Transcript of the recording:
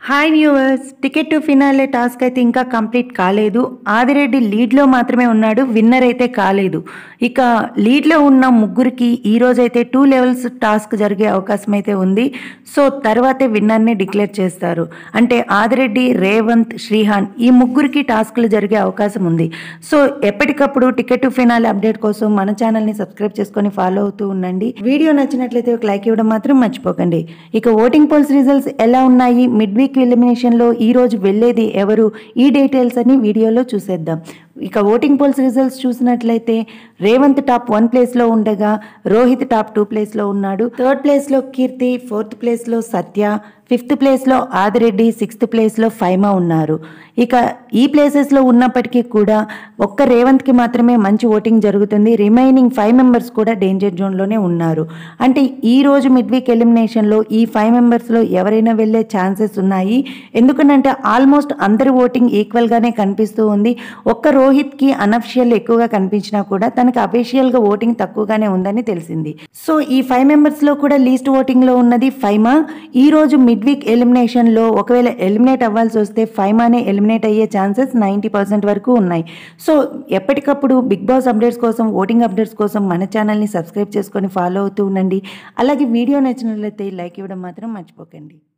hi viewers ticket to finale task అయితే ఇంకా complete కాలేదు ఆదిరెడ్డి లీడ్లో మాత్రమే ఉన్నాడు విన్నర్ అయితే కాలేదు ఇక లీడ్లో ఉన్న ముగ్గురికి ఈ రోజు అయితే టూ లెవెల్స్ టాస్క్ జరిగే అవకాశం అయితే ఉంది సో తర్వాతే విన్నర్ని డిక్లేర్ చేస్తారు అంటే ఆదిరెడ్డి రేవంత్ శ్రీహాన్ ఈ ముగ్గురికి టాస్క్లు జరిగే అవకాశం ఉంది సో ఎప్పటికప్పుడు టికెట్ టు ఫినాలే అప్డేట్ కోసం మన ఛానల్ని సబ్స్క్రైబ్ చేసుకొని ఫాలో అవుతూ ఉండండి వీడియో నచ్చినట్లయితే ఒక లైక్ ఇవ్వడం మాత్రం మర్చిపోకండి ఇక ఓటింగ్ పోల్స్ రిజల్ట్స్ ఎలా ఉన్నాయి మిడ్ వీక్ ఎలిమినేషన్లో ఈ రోజు వెళ్ళేది ఎవరు ఈ డీటెయిల్స్ అని వీడియోలో చూసేద్దాం ఇక ఓటింగ్ పోల్స్ రిజల్ట్స్ చూసినట్లయితే రేవంత్ టాప్ వన్ ప్లేస్లో ఉండగా రోహిత్ టాప్ టూ ప్లేస్లో ఉన్నాడు థర్డ్ ప్లేస్లో కీర్తి ఫోర్త్ ప్లేస్లో సత్య ఫిఫ్త్ ప్లేస్లో ఆదిరెడ్డి సిక్స్త్ ప్లేస్లో ఫైమా ఉన్నారు ఇక ఈ ప్లేసెస్లో ఉన్నప్పటికీ కూడా ఒక్క రేవంత్కి మాత్రమే మంచి ఓటింగ్ జరుగుతుంది రిమైనింగ్ ఫైవ్ మెంబర్స్ కూడా డేంజర్ జోన్లోనే ఉన్నారు అంటే ఈ రోజు మిడ్ వీక్ ఎలిమినేషన్లో ఈ ఫైవ్ మెంబర్స్లో ఎవరైనా వెళ్ళే ఛాన్సెస్ ఉన్నాయి ఎందుకంటే ఆల్మోస్ట్ అందరి ఓటింగ్ ఈక్వల్గానే కనిపిస్తూ ఉంది ఒక్క రోహిత్కి అనఫిషియల్ ఎక్కువగా కనిపించినా కూడా తనకు అఫీషియల్గా ఓటింగ్ తక్కువగానే ఉందని తెలిసింది సో ఈ ఫైవ్ మెంబర్స్లో కూడా లీస్ట్ ఓటింగ్లో ఉన్నది ఫైమా ఈ రోజు మిడ్ వీక్ ఎలిమినేషన్లో ఒకవేళ ఎలిమినేట్ అవ్వాల్సి వస్తే ఫైమానే ఎలిమినేట్ అయ్యే ఛాన్సెస్ నైంటీ పర్సెంట్ వరకు ఉన్నాయి సో ఎప్పటికప్పుడు బిగ్ బాస్ అప్డేట్స్ కోసం ఓటింగ్ అప్డేట్స్ కోసం మన ఛానల్ని సబ్స్క్రైబ్ చేసుకొని ఫాలో అవుతూ ఉండండి అలాగే వీడియో నచ్చినట్లయితే లైక్ ఇవ్వడం మాత్రం మర్చిపోకండి